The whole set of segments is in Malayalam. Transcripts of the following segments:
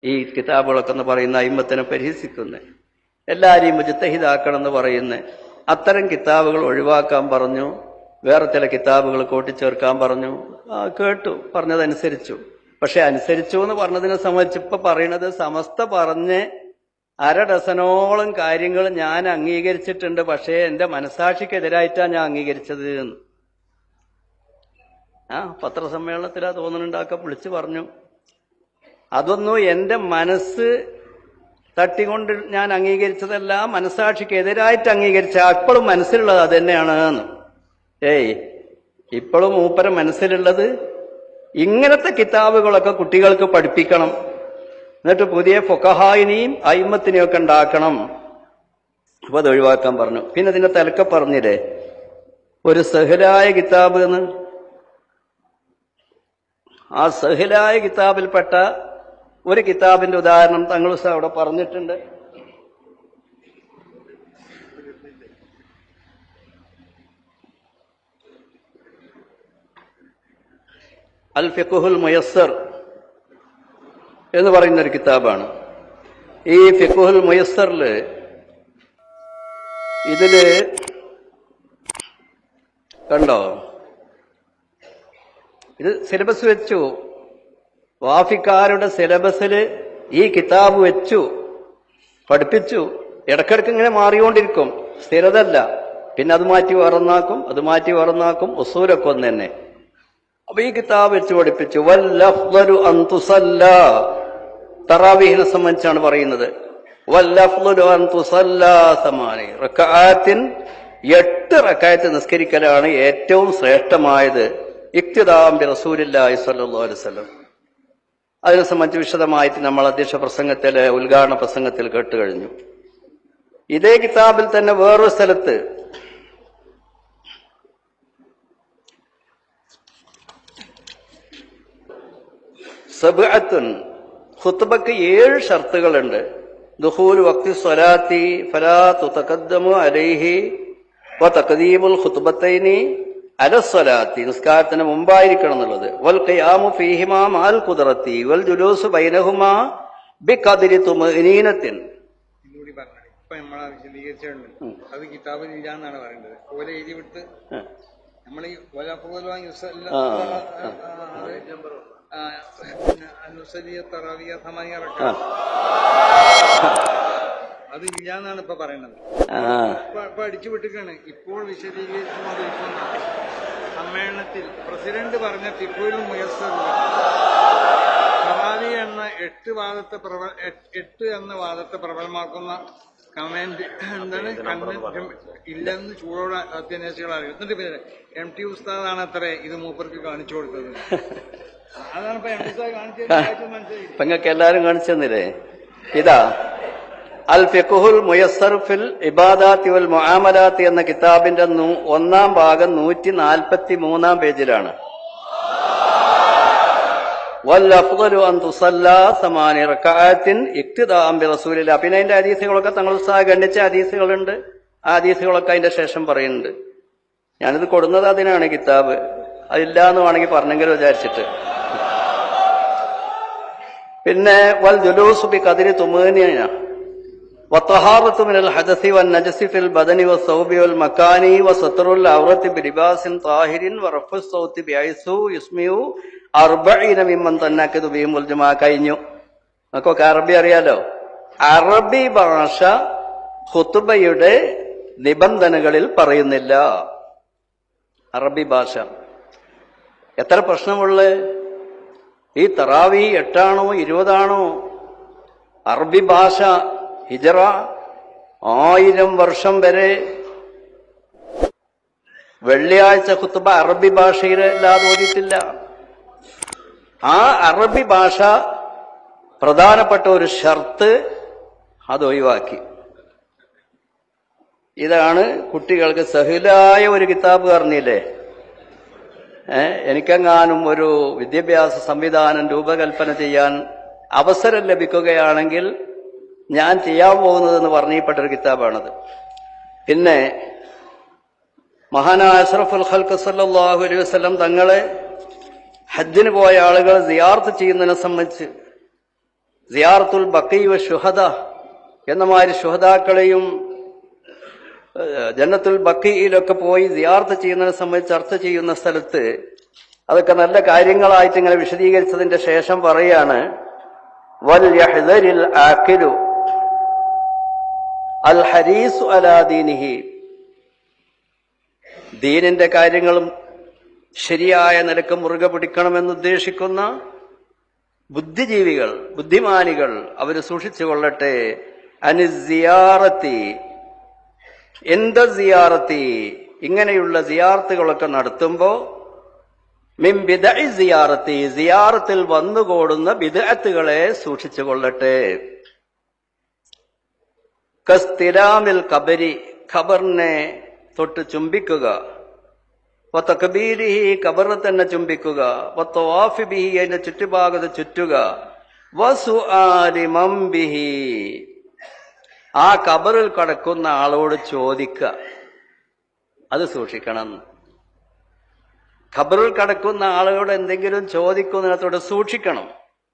ഈ കിതാബുകളൊക്കെ എന്ന് പറയുന്ന അയിമത്തിനെ പരിഹസിക്കുന്നത് എല്ലാരെയും മുജത്തഹിദാക്കണം എന്ന് പറയുന്നത് അത്തരം കിതാബുകൾ ഒഴിവാക്കാൻ പറഞ്ഞു വേറെ ചില കിതാബുകൾ കൂട്ടിച്ചേർക്കാൻ പറഞ്ഞു ആ കേട്ടു പറഞ്ഞതനുസരിച്ചു പക്ഷെ അനുസരിച്ചു എന്ന് പറഞ്ഞതിനെ സംബന്ധിച്ച് ഇപ്പൊ പറയണത് സമസ്ത പറഞ്ഞ് അര ഡസനോളം കാര്യങ്ങൾ ഞാൻ അംഗീകരിച്ചിട്ടുണ്ട് പക്ഷേ എന്റെ മനസാക്ഷിക്കെതിരായിട്ടാണ് ഞാൻ അംഗീകരിച്ചത് എന്ന് ആ പത്രസമ്മേളനത്തിലാ തോന്നുന്നുണ്ടാക്ക വിളിച്ചു പറഞ്ഞു അതൊന്നും എന്റെ മനസ്സ് തട്ടിക്കൊണ്ട് ഞാൻ അംഗീകരിച്ചതല്ല മനസാക്ഷിക്ക് എതിരായിട്ട് അംഗീകരിച്ച അപ്പോഴും മനസ്സിലുള്ളത് അത് തന്നെയാണ് എന്ന് ഏയ് ഇപ്പോഴും മൂപ്പര മനസ്സിലുള്ളത് ഇങ്ങനത്തെ കിതാബുകളൊക്കെ കുട്ടികൾക്ക് പഠിപ്പിക്കണം എന്നിട്ട് പുതിയ ഫൊക്കഹായിനെയും അയിമത്തിനെയും ഒക്കെ ഉണ്ടാക്കണം അപ്പൊ അത് ഒഴിവാക്കാൻ പറഞ്ഞു പിന്നെ ഇതിന്റെ തലക്ക പറഞ്ഞില്ലേ ഒരു സഹലായ കിതാബ് എന്ന് ആ സഹലായ കിതാബിൽപ്പെട്ട ഒരു കിതാബിന്റെ ഉദാഹരണം തങ്ങൾ ഉസ്താദ് അവിടെ പറഞ്ഞിട്ടുണ്ട് അൽ ഫിഖുൽ മുയസ്സർ എന്ന് പറയുന്ന ഒരു കിതാബാണ് ഈ ഫിഖുൽ മുയസ്സറില് ഇതില് കണ്ടോ ഇത് സിലബസ് വെച്ചു വാഫിക്കാരുടെ സിലബസിൽ ഈ കിതാബ് വെച്ചു പഠിപ്പിച്ചു ഇടക്കിടക്ക് ഇങ്ങനെ മാറിക്കൊണ്ടിരിക്കും സ്ഥിരതല്ല പിന്നെ അത് മാറ്റി വേറൊന്നാക്കും അത് മാറ്റി വേറൊന്നാക്കും ഉസൂലൊക്കെ ഒന്ന് തന്നെ അപ്പൊ ഈ കിതാബ് വെച്ച് പഠിപ്പിച്ചു വല്ലഫ്ളു അൻ തുസല്ല തറാവീഹിനെ സംബന്ധിച്ചാണ് പറയുന്നത് വല്ലഫ്ളു അൻ തുസല്ല സമാനി റക്അത്തിൻ എട്ട് റക്കായത്ത് നിസ്കരിക്കലാണ് ഏറ്റവും ശ്രേഷ്ഠമായത് ഇക്തിദാം ബി റസൂലില്ലാഹി സ്വല്ലല്ലാഹു അലൈഹി വസല്ലം അതിനെ സംബന്ധിച്ച് വിശദമായിട്ട് നമ്മൾ അധ്യക്ഷ പ്രസംഗത്തിലെ ഉദ്ഘാടന പ്രസംഗത്തിൽ കേട്ട് കഴിഞ്ഞു ഇതേ കിതാബിൽ തന്നെ വേറൊരു സ്ഥലത്ത് സബഅത്തുൻ ഖുത്ബക്ക് ഏഴ് ഷർത്തുകളുണ്ട് ദുഹൂൽ വക്തി സ്വലാത്തി ഫലാ തുതഖദ്ദമു അലൈഹി വ തഖദീമുൽ ഖുത്ബത്തൈനി അല സ്വലാത്തി നിസ്കാരത്തിന് മുമ്പായിരിക്കണം എന്നുള്ളത് വൽ ഖിയാമു ഫീഹിമാ മാൽ ഖുദ്റത്തി വൽ ജുലൂസ് ബൈനഹുമാ ബിഖദ്രി തുമനീനത്തിൻ ഇന്നുകൂടി പറഞ്ഞു ഇപ്പൊ നമ്മളെ വിശദീകരിച്ചിട്ടുണ്ട് അത് കിതാബിൽ ഇല്ല എന്നാണ് പറയുന്നത് ഓല എഴുതി വിട്ട് നമ്മൾ ഈ ഓല അപ്രൂവൽ യുസല്ല ആ, അനുസരിയ തറാവിയ സമാനിയ ആ, അത് ഇല്ല എന്നാണ് ഇപ്പൊ പറയുന്നത് ആ, ഇപ്പൊ ഇപ്പൊ അടിച്ചു വിട്ടിക്കാണ് ഇപ്പോൾ വിശദീകരിച്ചുകൊണ്ടിരിക്കുന്ന സമ്മേളനത്തിൽ പ്രസിഡന്റ് പറഞ്ഞ തിപ്പൂരും മുയസ്സറിൽ തറാവി എന്ന എട്ട് വാദത്തെ പ്രബല എട്ട് എട്ട് എന്ന വാദത്തെ പ്രബലമാക്കുന്ന കമന്റ് എന്താണ് കമന്റ് ഇല്ലെന്ന് ചൂടോടെ അത്യന്വേഷികൾ അറിയും എന്നിട്ട് പിന്നെ എം ടി ഉസ്താദാണ് അത്ര ഇത് മൂപ്പർക്ക് കാണിച്ചു കൊടുത്തത് അതാണ് ഇപ്പൊ എം ടി ഉസ്താദ് കാണിച്ചത് മനസ്സിലായി ഇപ്പൊ നിങ്ങൾക്ക് എല്ലാരും കാണിച്ചു തന്നില്ലേ ഇതാ അൽ ഫിഖുൽ മുയസ്സർ ഫിൽ ഇബാദാത്തി വൽ മുആമലാത്തി എന്ന കിതാബിന്റെ നൂ- ഒന്നാം ഭാഗം നൂറ്റി നാൽപ്പത്തി മൂന്നാം പേജിലാണ് വല്ലഫ്ദലു അൻ തുസല്ലാ സമാനി റക്അത്തിൻ ഇക്തിദാം ബി റസൂലില്ലാ പിന്നെ അതിന്റെ ഹദീസുകളൊക്കെ തങ്ങൾ ഉസ്താദ് ഗണ്ണിച്ച ഹദീസുകളുണ്ട് ആ ഹദീസുകളൊക്കെ അതിന്റെ ശേഷം പറയുന്നുണ്ട് ഞാനിത് കൊടുന്നത് അതിനാണ് കിതാബ് അതില്ല എന്ന് വേണമെങ്കിൽ പറഞ്ഞെങ്കിലും വിചാരിച്ചിട്ട് പിന്നെ വൽ ജുലൂസ് ബി കദിരി തുമേനിയ വത്തഹാറത്ത് മിനൽ ഹദസി വൻ നജസി ഫിൽ ബദനി വസ്സൗബി വൽ മക്കാനി വസത്തറുൽ ഔറത്തി ബിലിബാസിൻ താഹിരിൻ വറഫു സൗത്തി ബിഐസു യുസ്മിയു അർബഈന മിമ്മൻ തന്നക്കതു ബിഹിമുൽ ജമാ കഴിഞ്ഞു നമുക്കൊക്കെ അറബി അറിയാലോ അറബി ഭാഷ ഖുതുബയുടെ നിബന്ധനകളിൽ പറയുന്നില്ല അറബി ഭാഷ എത്ര പ്രശ്നമുള്ള ഈ തറാവി എട്ടാണോ ഇരുപതാണോ അറബി ഭാഷ ഹിജറ ആയിരം വർഷം വരെ വെള്ളിയാഴ്ച കുത്തുബ അറബി ഭാഷയിൽ അല്ലാതെ ഓതിയിട്ടില്ല ആ അറബി ഭാഷ പ്രധാനപ്പെട്ട ഒരു ഷർത്ത് അത് ഒഴിവാക്കി ഇതാണ് കുട്ടികൾക്ക് സഹിലായ ഒരു കിതാബ് പറഞ്ഞില്ലേ ഏഹ് എനിക്കെങ്ങാനും ഒരു വിദ്യാഭ്യാസ സംവിധാനം രൂപകൽപ്പന ചെയ്യാൻ അവസരം ലഭിക്കുകയാണെങ്കിൽ ഞാൻ ചെയ്യാൻ പോകുന്നതെന്ന് പറഞ്ഞപ്പെട്ടൊരു കിതാബാണത് പിന്നെ മഹാനായ അഷ്റഫുൽ ഖൽക്ക് സല്ലല്ലാഹു അലൈഹി വസല്ലം തങ്ങളെ ഹജ്ജിന് പോയ ആളുകൾ സിയാർത്ത് ചെയ്യുന്നതിനെ സംബന്ധിച്ച് സിയാറത്തുൽ ബക്കൈവ ഷുഹദ എന്ന മാതിരി ഷുഹദാക്കളെയും ഏഹ്, ജന്നത്തുൽ ബക്കയിലൊക്കെ പോയി സിയാർത്ത് ചെയ്യുന്നതിനെ സംബന്ധിച്ച് ചർച്ച ചെയ്യുന്ന സ്ഥലത്ത് അതൊക്കെ നല്ല കാര്യങ്ങളായിട്ട് ഇങ്ങനെ വിശദീകരിച്ചതിന്റെ ശേഷം പറയാണ് വൽ യഹ്ദരിൽ ആഖിലു അൽ ഹരീസു അലാ ദീനിഹി ദീനിന്റെ കാര്യങ്ങളും ശരിയായ നിലക്ക് മുറുകെ പിടിക്കണമെന്ന് ഉദ്ദേശിക്കുന്ന ബുദ്ധിജീവികൾ ബുദ്ധിമാനികൾ അവർ സൂക്ഷിച്ചു കൊള്ളട്ടെ അനുസിയാറത്തി എന്ത സിയാറത്തി ഇങ്ങനെയുള്ള സിയാർത്തുകളൊക്കെ നടത്തുമ്പോ മിൻ ബിദഇ സിയാറത്തി സിയാറത്തിൽ വന്നുകൂടുന്ന ബിദഅത്തുകളെ സൂക്ഷിച്ചു കൊള്ളട്ടെ കസ്തിലാമിൽ കബരി ഖബറിനെ തൊട്ട് ചുംബിക്കുക വത്തക്കബീരിഹി കബറിനെ തന്നെ ചുംബിക്കുക വത്തവാഫി ബിഹി അതിന്റെ ചുറ്റുഭാഗത്ത് ചുറ്റുക വസു മംബിഹി ആ കബറിൽ കിടക്കുന്ന ആളോട് ചോദിക്കുക അത് സൂക്ഷിക്കണം ഖബറിൽ കിടക്കുന്ന ആളുകളോട് എന്തെങ്കിലും ചോദിക്കുന്നതിനകത്തോട് സൂക്ഷിക്കണം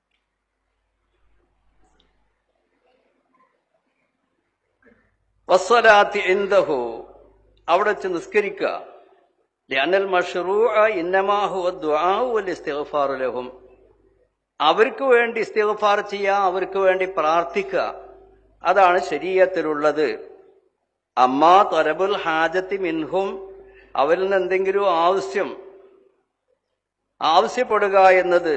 വസ്വലാത്തി എന്തഹു അവിടെ വെച്ച് നിസ്കരിക്കുക ലഅനൽ മഷ്റൂഅ ഇന്നമാഹു ദുആഉ വൽ ഇസ്തിഗ്ഫാറു ലഹും അവർക്ക് വേണ്ടി ഇസ്തിഗ്ഫാർ ചെയ്യാം അവർക്ക് വേണ്ടി പ്രാർത്ഥിക്കുക അതാണ് ശരീരത്തിലുള്ളത് അമ്മാ തൊലബുൽ ഹാജത്തി മിൻഹും അവരിൽ നിന്ന് എന്തെങ്കിലും ആവശ്യം ആവശ്യപ്പെടുക എന്നത്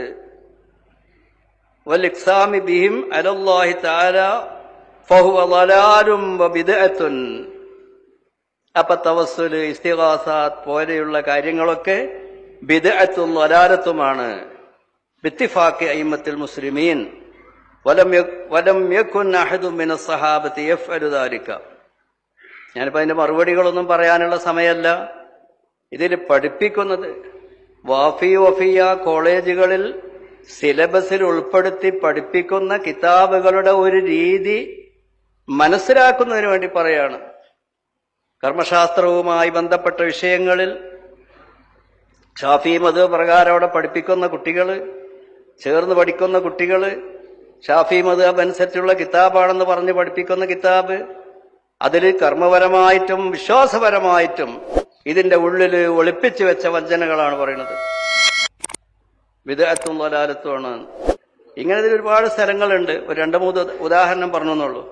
വൽ ഇക്സാമി ബിഹിം അലല്ലാഹി തആല ഫഹുവ ളലാലും വബിദ്അത്തുൻ അപ്പൊ തവസ്സുല് ഇസ്തിഗാസാത്ത് പോലെയുള്ള കാര്യങ്ങളൊക്കെ ബിദ്അത്തും വലാലത്തുമാണ് ബിത്തിഫാഖി അയിമത്തിൽ മുസ്ലിമീൻ വലം യക്- വലം യകുൻ അഹദും മിന സഹാബത്തി യഫ്അലു ദാലിക ഞാനിപ്പോ അതിന്റെ മറുപടികളൊന്നും പറയാനുള്ള സമയമല്ല ഇതിൽ പഠിപ്പിക്കുന്നത് വാഫി വഫിയ കോളേജുകളിൽ സിലബസിൽ ഉൾപ്പെടുത്തി പഠിപ്പിക്കുന്ന കിതാബുകളുടെ ഒരു രീതി മനസ്സിലാക്കുന്നതിന് വേണ്ടി പറയാണ് കർമ്മശാസ്ത്രവുമായി ബന്ധപ്പെട്ട വിഷയങ്ങളിൽ ഷാഫി മത് പ്രകാരം അവിടെ പഠിപ്പിക്കുന്ന കുട്ടികൾ ചേർന്ന് പഠിക്കുന്ന കുട്ടികൾ ഷാഫി മത് അനുസരിച്ചുള്ള കിതാബാണെന്ന് പറഞ്ഞ് പഠിപ്പിക്കുന്ന കിതാബ് അതിൽ കർമ്മപരമായിട്ടും വിശ്വാസപരമായിട്ടും ഇതിന്റെ ഉള്ളിൽ ഒളിപ്പിച്ചു വെച്ച വഞ്ചനകളാണ് പറയുന്നത് വിദഗ്ധത്തും വലാലത്തുമാണ് ഇങ്ങനെ ഇതിൽ ഒരുപാട് സ്ഥലങ്ങളുണ്ട് ഒരു രണ്ട് മൂന്ന് ഉദാഹരണം പറഞ്ഞു എന്നുള്ളൂ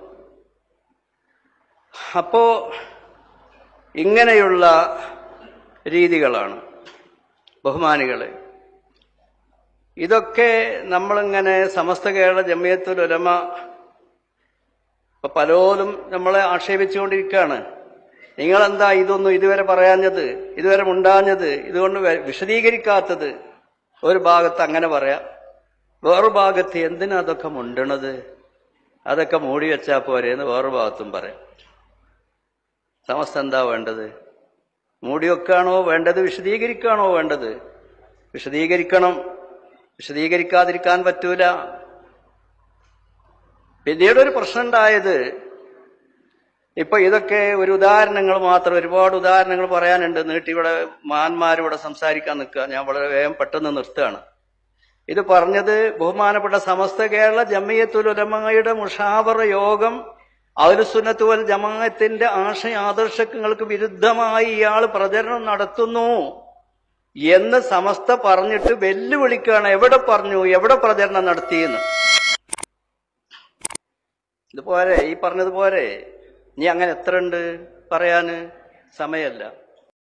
അപ്പോ ഇങ്ങനെയുള്ള രീതികളാണ് ബഹുമാനികളെ ഇതൊക്കെ നമ്മളിങ്ങനെ സമസ്ത കേരള ജമിയത്തുൽ ഉലമ ഇപ്പൊ പലരും നമ്മളെ ആക്ഷേപിച്ചുകൊണ്ടിരിക്കുകയാണ് നിങ്ങളെന്താ ഇതൊന്നും ഇതുവരെ പറയാഞ്ഞത് ഇതുവരെ ഉണ്ടാഞ്ഞത് ഇതുകൊണ്ട് വെ- വിശദീകരിക്കാത്തത് ഒരു ഭാഗത്ത് അങ്ങനെ പറയാം വേറൊരു ഭാഗത്ത് എന്തിനാ അതൊക്കെ മുണ്ടണത് അതൊക്കെ മൂടി വെച്ചാ പോരെ എന്ന് വേറൊരു ഭാഗത്തും പറയാം സമസ്ത എന്താ വേണ്ടത് മൂടി വെക്കാണോ വേണ്ടത് വിശദീകരിക്കാണോ വേണ്ടത് വിശദീകരിക്കണം വിശദീകരിക്കാതിരിക്കാൻ പറ്റൂല പിന്നീട് ഒരു പ്രശ്നം ഉണ്ടായത് ഇപ്പൊ ഇതൊക്കെ ഒരു ഉദാഹരണങ്ങൾ മാത്രം ഒരുപാട് ഉദാഹരണങ്ങൾ പറയാനുണ്ട് നീട്ടി ഇവിടെ മാന്മാരിവിടെ സംസാരിക്കാൻ നിൽക്കുക ഞാൻ വളരെ വേഗം പെട്ടെന്ന് നിർത്തുകയാണ് ഇത് പറഞ്ഞത് ബഹുമാനപ്പെട്ട സമസ്ത കേരള ജമിയത്തുൽ ഉലമയുടെ മുഷാവറ യോഗം അഹ്ലുസുന്നത്ത് വൽ ജമാഅത്തിന്റെ ആശയ ആദർശങ്ങൾക്ക് വിരുദ്ധമായി ഇയാൾ പ്രചരണം നടത്തുന്നു എന്ന് സമസ്ത പറഞ്ഞിട്ട് വെല്ലുവിളിക്കുകയാണ് എവിടെ പറഞ്ഞു എവിടെ പ്രചരണം നടത്തിയെന്ന് ഇത് പോരെ ഈ പറഞ്ഞത് പോരെ നീ അങ്ങനെ എത്ര ഉണ്ട് പറയാന് സമയമല്ല